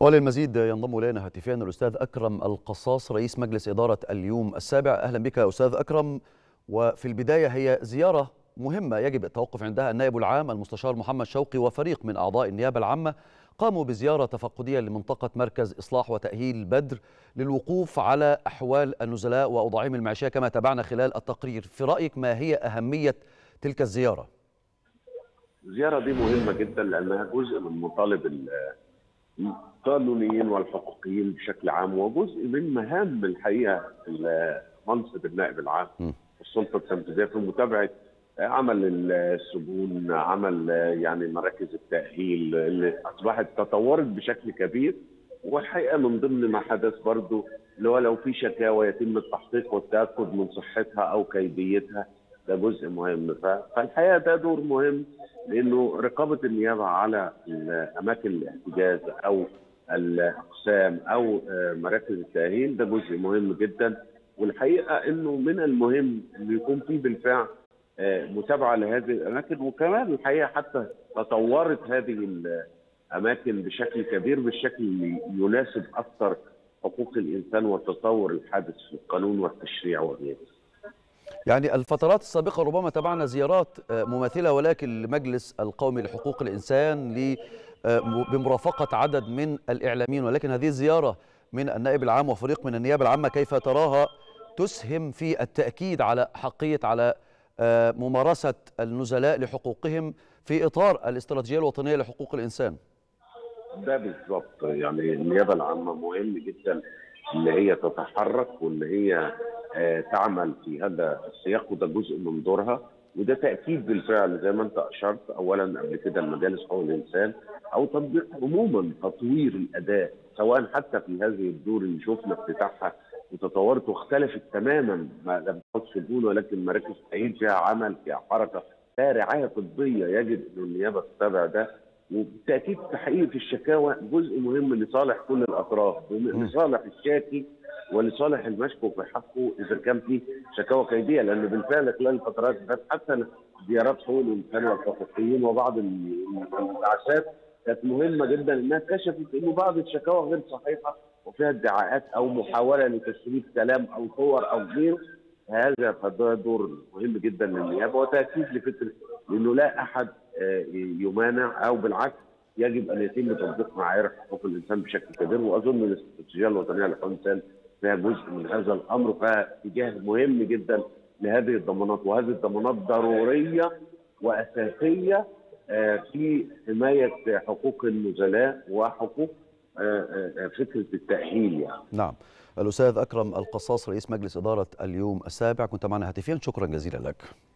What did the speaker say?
وللمزيد ينضم الينا هاتفيا الاستاذ اكرم القصاص رئيس مجلس اداره اليوم السابع اهلا بك يا استاذ اكرم وفي البدايه هي زياره مهمه يجب التوقف عندها النائب العام المستشار محمد شوقي وفريق من اعضاء النيابه العامه قاموا بزياره تفقديه لمنطقه مركز اصلاح وتاهيل بدر للوقوف على احوال النزلاء واوضاعهم المعيشيه كما تابعنا خلال التقرير في رايك ما هي اهميه تلك الزياره الزياره دي مهمه جدا لانها جزء من مطالب القانونيين والحقوقيين بشكل عام وجزء من مهام الحقيقه منصب النائب العام والسلطه التنفيذيه في متابعه عمل السجون عمل يعني مراكز التاهيل اللي اصبحت تطورت بشكل كبير والحقيقه من ضمن ما حدث برضه اللي هو لو في شكاوى يتم التحقيق والتاكد من صحتها او كيديتها ده جزء مهم فالحقيقه ده دور مهم لانه رقابه النيابه على اماكن الاحتجاز او الاقسام او مراكز التاهيل ده جزء مهم جدا والحقيقه انه من المهم انه يكون في بالفعل متابعه لهذه الاماكن وكمان الحقيقه حتى تطورت هذه الاماكن بشكل كبير بالشكل اللي يناسب اكثر حقوق الانسان والتطور الحادث في القانون والتشريع وغيره. يعني الفترات السابقة ربما تابعنا زيارات مماثلة ولكن لمجلس القومي لحقوق الإنسان بمرافقة عدد من الإعلاميين ولكن هذه الزيارة من النائب العام وفريق من النيابة العامة كيف تراها تسهم في التأكيد على حقية على ممارسة النزلاء لحقوقهم في إطار الاستراتيجية الوطنية لحقوق الإنسان ده بالضبط يعني النيابة العامة مهم جدا ان هي تتحرك وان هي تعمل في هذا السياق وده جزء من دورها وده تاكيد بالفعل زي ما انت اشرت اولا قبل كده المجالس حقوق الانسان او تطبيق عموما تطوير الاداء سواء حتى في هذه الدور اللي شفنا افتتاحها وتطورت واختلفت تماما ما لم تعد سجون ولكن مراكز تأهيل فيها عمل فيها حركه فيها رعايه طبيه يجب ان النيابه تتابع ده وبالتاكيد تحقيق الشكاوى جزء مهم لصالح كل الاطراف لصالح الشاكي ولصالح المشكو في حقه اذا كان في شكاوى كيديه لان بالفعل خلال الفترات اللي فاتت حتى زيارات حقوق الانسان والحقوقيين وبعض الانبعاثات كانت مهمه جدا انها كشفت انه بعض الشكاوى غير صحيحه وفيها ادعاءات او محاوله لتسريب كلام او صور او غيره هذا فده دور مهم جدا للنيابه وتاكيد لفكره انه لا احد يمانع او بالعكس يجب ان يتم تطبيق معايير حقوق الانسان بشكل كبير واظن الاستراتيجيه الوطنيه لحقوق الانسان فيها جزء من هذا الامر فاتجاه مهم جدا لهذه الضمانات وهذه الضمانات ضروريه واساسيه في حمايه حقوق النزلاء وحقوق فكره التاهيل يعني. نعم. الأستاذ أكرم القصاص رئيس مجلس إدارة اليوم السابع كنت معنا هاتفيا شكرا جزيلا لك